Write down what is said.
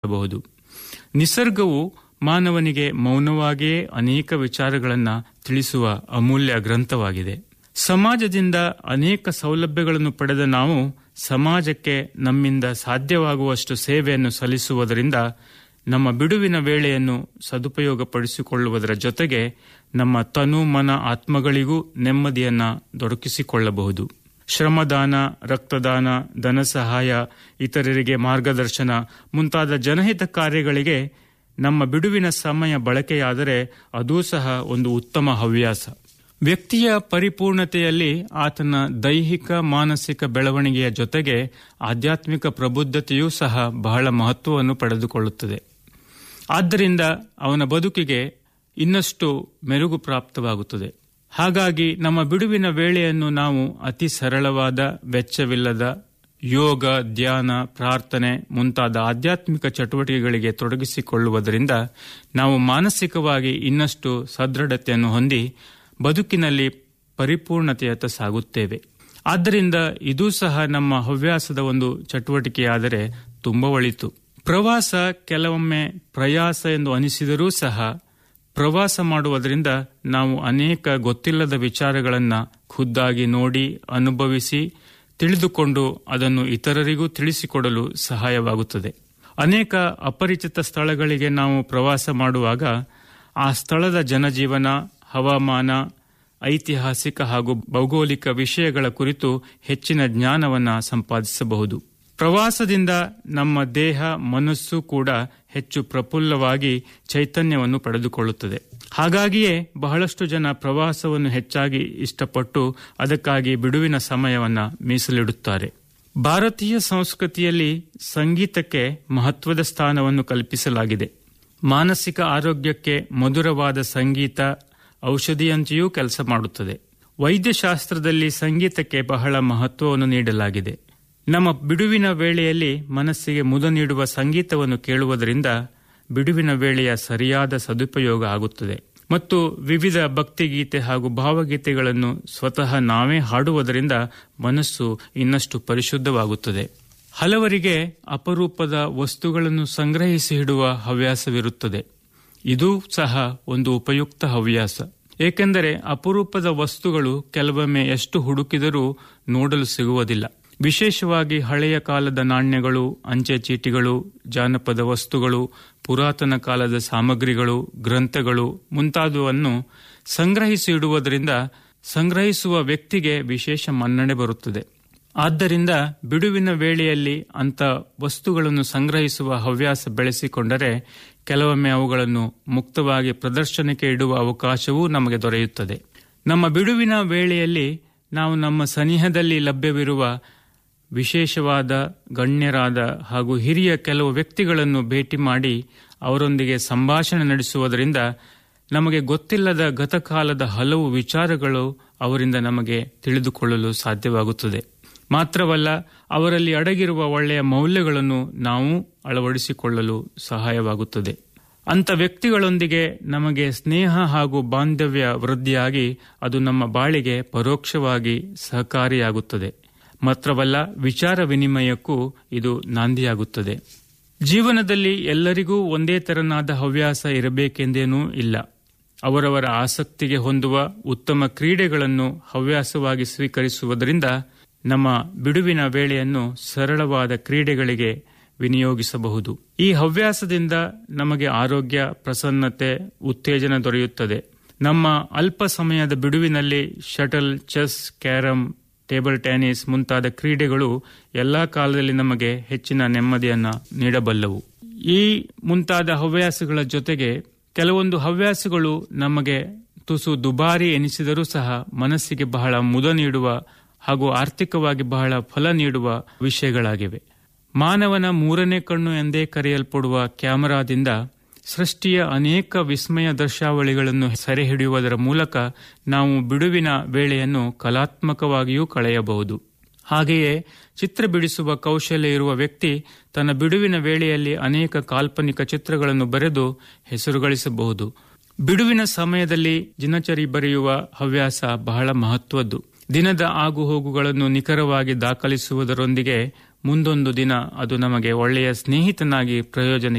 ಮಾಡಬಹುದು ನಿಸರ್ಗವು ಮಾನವನಿಗೆ ಮೌನವಾಗಿಯೇ ಅನೇಕ ವಿಚಾರಗಳನ್ನು ತಿಳಿಸುವ ಅಮೂಲ್ಯ ಗ್ರಂಥವಾಗಿದೆ ಸಮಾಜದಿಂದ ಅನೇಕ ಸೌಲಭ್ಯಗಳನ್ನು ಪಡೆದ ನಾವು ಸಮಾಜಕ್ಕೆ ನಮ್ಮಿಂದ ಸಾಧ್ಯವಾಗುವಷ್ಟು ಸೇವೆಯನ್ನು ಸಲ್ಲಿಸುವುದರಿಂದ ನಮ್ಮ ಬಿಡುವಿನ ವೇಳೆಯನ್ನು ಸದುಪಯೋಗಪಡಿಸಿಕೊಳ್ಳುವುದರ ಜೊತೆಗೆ ನಮ್ಮ ತನು ಮನ ಆತ್ಮಗಳಿಗೂ ನೆಮ್ಮದಿಯನ್ನ ದೊರಕಿಸಿಕೊಳ್ಳಬಹುದು ಶ್ರಮದಾನ ರಕ್ತದಾನ ಧನ ಸಹಾಯ ಇತರರಿಗೆ ಮಾರ್ಗದರ್ಶನ ಮುಂತಾದ ಜನಹಿತ ಕಾರ್ಯಗಳಿಗೆ ನಮ್ಮ ಬಿಡುವಿನ ಸಮಯ ಬಳಕೆಯಾದರೆ ಅದೂ ಸಹ ಒಂದು ಉತ್ತಮ ಹವ್ಯಾಸ ವ್ಯಕ್ತಿಯ ಪರಿಪೂರ್ಣತೆಯಲ್ಲಿ ಆತನ ದೈಹಿಕ ಮಾನಸಿಕ ಬೆಳವಣಿಗೆಯ ಜೊತೆಗೆ ಆಧ್ಯಾತ್ಮಿಕ ಪ್ರಬುದ್ಧತೆಯೂ ಸಹ ಬಹಳ ಮಹತ್ವವನ್ನು ಪಡೆದುಕೊಳ್ಳುತ್ತದೆ ಆದ್ದರಿಂದ ಅವನ ಬದುಕಿಗೆ ಇನ್ನಷ್ಟು ಮೆರುಗು ಪ್ರಾಪ್ತವಾಗುತ್ತದೆ ಹಾಗಾಗಿ ನಮ್ಮ ಬಿಡುವಿನ ವೇಳೆಯನ್ನು ನಾವು ಅತಿ ಸರಳವಾದ ವೆಚ್ಚವಿಲ್ಲದ ಯೋಗ ಧ್ಯಾನ ಪ್ರಾರ್ಥನೆ ಮುಂತಾದ ಆಧ್ಯಾತ್ಮಿಕ ಚಟುವಟಿಕೆಗಳಿಗೆ ತೊಡಗಿಸಿಕೊಳ್ಳುವುದರಿಂದ ನಾವು ಮಾನಸಿಕವಾಗಿ ಇನ್ನಷ್ಟು ಸದೃಢತೆಯನ್ನು ಹೊಂದಿ ಬದುಕಿನಲ್ಲಿ ಪರಿಪೂರ್ಣತೆಯತ್ತ ಸಾಗುತ್ತೇವೆ ಆದ್ದರಿಂದ ಇದೂ ಸಹ ನಮ್ಮ ಹವ್ಯಾಸದ ಒಂದು ಚಟುವಟಿಕೆಯಾದರೆ ತುಂಬ ಒಳಿತು ಪ್ರವಾಸ ಕೆಲವೊಮ್ಮೆ ಪ್ರಯಾಸ ಎಂದು ಅನಿಸಿದರೂ ಸಹ ಪ್ರವಾಸ ಮಾಡುವುದರಿಂದ ನಾವು ಅನೇಕ ಗೊತ್ತಿಲ್ಲದ ವಿಚಾರಗಳನ್ನು ಖುದ್ದಾಗಿ ನೋಡಿ ಅನುಭವಿಸಿ ತಿಳಿದುಕೊಂಡು ಅದನ್ನು ಇತರರಿಗೂ ತಿಳಿಸಿಕೊಡಲು ಸಹಾಯವಾಗುತ್ತದೆ ಅನೇಕ ಅಪರಿಚಿತ ಸ್ಥಳಗಳಿಗೆ ನಾವು ಪ್ರವಾಸ ಮಾಡುವಾಗ ಆ ಸ್ಥಳದ ಜನಜೀವನ ಹವಾಮಾನ ಐತಿಹಾಸಿಕ ಹಾಗೂ ಭೌಗೋಳಿಕ ವಿಷಯಗಳ ಕುರಿತು ಹೆಚ್ಚಿನ ಜ್ಞಾನವನ್ನು ಸಂಪಾದಿಸಬಹುದು ಪ್ರವಾಸದಿಂದ ನಮ್ಮ ದೇಹ ಮನಸ್ಸು ಕೂಡ ಹೆಚ್ಚು ಪ್ರಫುಲ್ಲವಾಗಿ ಚೈತನ್ಯವನ್ನು ಪಡೆದುಕೊಳ್ಳುತ್ತದೆ ಹಾಗಾಗಿಯೇ ಬಹಳಷ್ಟು ಜನ ಪ್ರವಾಸವನ್ನು ಹೆಚ್ಚಾಗಿ ಇಷ್ಟಪಟ್ಟು ಅದಕ್ಕಾಗಿ ಬಿಡುವಿನ ಸಮಯವನ್ನು ಮೀಸಲಿಡುತ್ತಾರೆ ಭಾರತೀಯ ಸಂಸ್ಕೃತಿಯಲ್ಲಿ ಸಂಗೀತಕ್ಕೆ ಮಹತ್ವದ ಸ್ಥಾನವನ್ನು ಕಲ್ಪಿಸಲಾಗಿದೆ ಮಾನಸಿಕ ಆರೋಗ್ಯಕ್ಕೆ ಮಧುರವಾದ ಸಂಗೀತ ಔಷಧಿಯಂತೆಯೂ ಕೆಲಸ ಮಾಡುತ್ತದೆ ವೈದ್ಯಶಾಸ್ತ್ರದಲ್ಲಿ ಸಂಗೀತಕ್ಕೆ ಬಹಳ ಮಹತ್ವವನ್ನು ನೀಡಲಾಗಿದೆ ನಮ್ಮ ಬಿಡುವಿನ ವೇಳೆಯಲ್ಲಿ ಮನಸ್ಸಿಗೆ ಮುದ ನೀಡುವ ಸಂಗೀತವನ್ನು ಕೇಳುವುದರಿಂದ ಬಿಡುವಿನ ವೇಳೆಯ ಸರಿಯಾದ ಸದುಪಯೋಗ ಆಗುತ್ತದೆ ಮತ್ತು ವಿವಿಧ ಭಕ್ತಿಗೀತೆ ಹಾಗೂ ಭಾವಗೀತೆಗಳನ್ನು ಸ್ವತಃ ನಾವೇ ಹಾಡುವುದರಿಂದ ಮನಸ್ಸು ಇನ್ನಷ್ಟು ಪರಿಶುದ್ಧವಾಗುತ್ತದೆ ಹಲವರಿಗೆ ಅಪರೂಪದ ವಸ್ತುಗಳನ್ನು ಸಂಗ್ರಹಿಸಿ ಇಡುವ ಹವ್ಯಾಸವಿರುತ್ತದೆ ಇದೂ ಸಹ ಒಂದು ಉಪಯುಕ್ತ ಹವ್ಯಾಸ ಏಕೆಂದರೆ ಅಪರೂಪದ ವಸ್ತುಗಳು ಕೆಲವೊಮ್ಮೆ ಎಷ್ಟು ಹುಡುಕಿದರೂ ನೋಡಲು ಸಿಗುವುದಿಲ್ಲ ವಿಶೇಷವಾಗಿ ಹಳೆಯ ಕಾಲದ ನಾಣ್ಯಗಳು ಅಂಚೆ ಚೀಟಿಗಳು ಜಾನಪದ ವಸ್ತುಗಳು ಪುರಾತನ ಕಾಲದ ಸಾಮಗ್ರಿಗಳು ಗ್ರಂಥಗಳು ಮುಂತಾದವನ್ನು ಸಂಗ್ರಹಿಸಿ ಇಡುವುದರಿಂದ ಸಂಗ್ರಹಿಸುವ ವ್ಯಕ್ತಿಗೆ ವಿಶೇಷ ಮನ್ನಣೆ ಬರುತ್ತದೆ ಆದ್ದರಿಂದ ಬಿಡುವಿನ ವೇಳೆಯಲ್ಲಿ ಅಂಥ ವಸ್ತುಗಳನ್ನು ಸಂಗ್ರಹಿಸುವ ಹವ್ಯಾಸ ಬೆಳೆಸಿಕೊಂಡರೆ ಕೆಲವೊಮ್ಮೆ ಅವುಗಳನ್ನು ಮುಕ್ತವಾಗಿ ಪ್ರದರ್ಶನಕ್ಕೆ ಇಡುವ ಅವಕಾಶವೂ ನಮಗೆ ದೊರೆಯುತ್ತದೆ ನಮ್ಮ ಬಿಡುವಿನ ವೇಳೆಯಲ್ಲಿ ನಾವು ನಮ್ಮ ಸನಿಹದಲ್ಲಿ ಲಭ್ಯವಿರುವ ವಿಶೇಷವಾದ ಗಣ್ಯರಾದ ಹಾಗೂ ಹಿರಿಯ ಕೆಲವು ವ್ಯಕ್ತಿಗಳನ್ನು ಭೇಟಿ ಮಾಡಿ ಅವರೊಂದಿಗೆ ಸಂಭಾಷಣೆ ನಡೆಸುವುದರಿಂದ ನಮಗೆ ಗೊತ್ತಿಲ್ಲದ ಗತಕಾಲದ ಹಲವು ವಿಚಾರಗಳು ಅವರಿಂದ ನಮಗೆ ತಿಳಿದುಕೊಳ್ಳಲು ಸಾಧ್ಯವಾಗುತ್ತದೆ ಮಾತ್ರವಲ್ಲ ಅವರಲ್ಲಿ ಅಡಗಿರುವ ಒಳ್ಳೆಯ ಮೌಲ್ಯಗಳನ್ನು ನಾವು ಅಳವಡಿಸಿಕೊಳ್ಳಲು ಸಹಾಯವಾಗುತ್ತದೆ ಅಂಥ ವ್ಯಕ್ತಿಗಳೊಂದಿಗೆ ನಮಗೆ ಸ್ನೇಹ ಹಾಗೂ ಬಾಂಧವ್ಯ ವೃದ್ಧಿಯಾಗಿ ಅದು ನಮ್ಮ ಬಾಳಿಗೆ ಪರೋಕ್ಷವಾಗಿ ಸಹಕಾರಿಯಾಗುತ್ತದೆ ಮಾತ್ರವಲ್ಲ ವಿಚಾರ ವಿನಿಮಯಕ್ಕೂ ಇದು ನಾಂದಿಯಾಗುತ್ತದೆ ಜೀವನದಲ್ಲಿ ಎಲ್ಲರಿಗೂ ಒಂದೇ ತೆರನಾದ ಹವ್ಯಾಸ ಇರಬೇಕೆಂದೇನೂ ಇಲ್ಲ ಅವರವರ ಆಸಕ್ತಿಗೆ ಹೊಂದುವ ಉತ್ತಮ ಕ್ರೀಡೆಗಳನ್ನು ಹವ್ಯಾಸವಾಗಿ ಸ್ವೀಕರಿಸುವುದರಿಂದ ನಮ್ಮ ಬಿಡುವಿನ ವೇಳೆಯನ್ನು ಸರಳವಾದ ಕ್ರೀಡೆಗಳಿಗೆ ವಿನಿಯೋಗಿಸಬಹುದು ಈ ಹವ್ಯಾಸದಿಂದ ನಮಗೆ ಆರೋಗ್ಯ ಪ್ರಸನ್ನತೆ ಉತ್ತೇಜನ ದೊರೆಯುತ್ತದೆ ನಮ್ಮ ಅಲ್ಪ ಸಮಯದ ಬಿಡುವಿನಲ್ಲಿ shuttle chess carrom table tennis ಮುಂತಾದ ಕ್ರೀಡೆಗಳು ಎಲ್ಲಾ ಕಾಲದಲ್ಲಿ ನಮಗೆ ಹೆಚ್ಚಿನ ನೆಮ್ಮದಿಯನ್ನ ನೀಡಬಲ್ಲವು ಈ ಮುಂತಾದ ಹವ್ಯಾಸಗಳ ಜೊತೆಗೆ ಕೆಲವೊಂದು ಹವ್ಯಾಸಗಳು ನಮಗೆ ತುಸು ದುಬಾರಿ ಎನಿಸಿದರೂ ಸಹ ಮನಸ್ಸಿಗೆ ಬಹಳ ಮುದ ನೀಡುವ ಹಾಗೂ ಆರ್ಥಿಕವಾಗಿ ಬಹಳ ಫಲ ನೀಡುವ ವಿಷಯಗಳಾಗಿವೆ ಮಾನವನ ಮೂರನೇ ಕಣ್ಣು ಎಂದೇ ಕರೆಯಲ್ಪಡುವ ಕ್ಯಾಮರಾದಿಂದ ಸೃಷ್ಟಿಯ ಅನೇಕ ವಿಸ್ಮಯ ದರ್ಶಾವಳಿಗಳನ್ನು ಸೆರೆ ಹಿಡಿಯುವುದರ ಮೂಲಕ ನಾವು ಬಿಡುವಿನ ವೇಳೆಯನ್ನು ಕಲಾತ್ಮಕವಾಗಿಯೂ ಕಳೆಯಬಹುದು ಹಾಗೆಯೇ ಚಿತ್ರ ಬಿಡಿಸುವ ಕೌಶಲ್ಯ ಇರುವ ವ್ಯಕ್ತಿ ತನ್ನ ಬಿಡುವಿನ ವೇಳೆಯಲ್ಲಿ ಅನೇಕ ಕಾಲ್ಪನಿಕ ಚಿತ್ರಗಳನ್ನು ಬರೆದು ಹೆಸರು ಗಳಿಸಬಹುದು ಬಿಡುವಿನ ಸಮಯದಲ್ಲಿ ದಿನಚರಿ ಬರೆಯುವ ಹವ್ಯಾಸ ಬಹಳ ಮಹತ್ವದ್ದು ದಿನದ ಆಗುಹೋಗುಗಳನ್ನು ನಿಖರವಾಗಿ ದಾಖಲಿಸುವುದರೊಂದಿಗೆ ಮುಂದೊಂದು ದಿನ ಅದು ನಮಗೆ ಒಳ್ಳೆಯ ಸ್ನೇಹಿತನಾಗಿ ಪ್ರಯೋಜನ